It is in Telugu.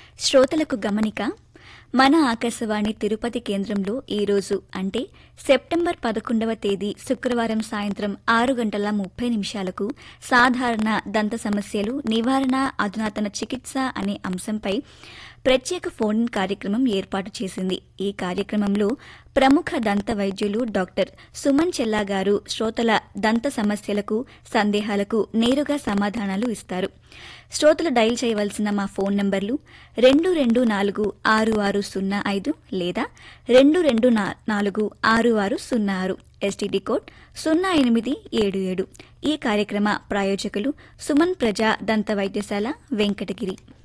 శ్రోతలకు గమనిక మన ఆకాశవాణి తిరుపతి కేంద్రంలో ఈ రోజు అంటే సెప్టెంబర్ పదకొండవ తేదీ శుక్రవారం సాయంత్రం ఆరు గంటల ముప్పై నిమిషాలకు సాధారణ దంత సమస్యలు నివారణ అధునాతన చికిత్స అనే అంశంపై ప్రత్యేక ఫోన్ కార్యక్రమం ఏర్పాటు చేసింది ఈ కార్యక్రమంలో ప్రముఖ దంత వైద్యులు డాక్టర్ సుమన్ చెల్లా గారు శ్రోతల దంత సమస్యలకు సందేహాలకు నేరుగా సమాధానాలు ఇస్తారు శ్రోతలు డయల్ చేయవలసిన మా ఫోన్ నంబర్లు రెండు రెండు నాలుగు ఆరు ఆరు సున్నా ఐదు లేదా రెండు రెండు నా- నాలుగు ఆరు ఆరు సున్నా ఆరు ఎస్టీడీ కోడ్ సున్నా ఎనిమిది ఏడు ఏడు ఈ కార్యక్రమ ప్రాయోజకులు సుమన్ ప్రజా దంత వైద్యశాల వెంకటగిరి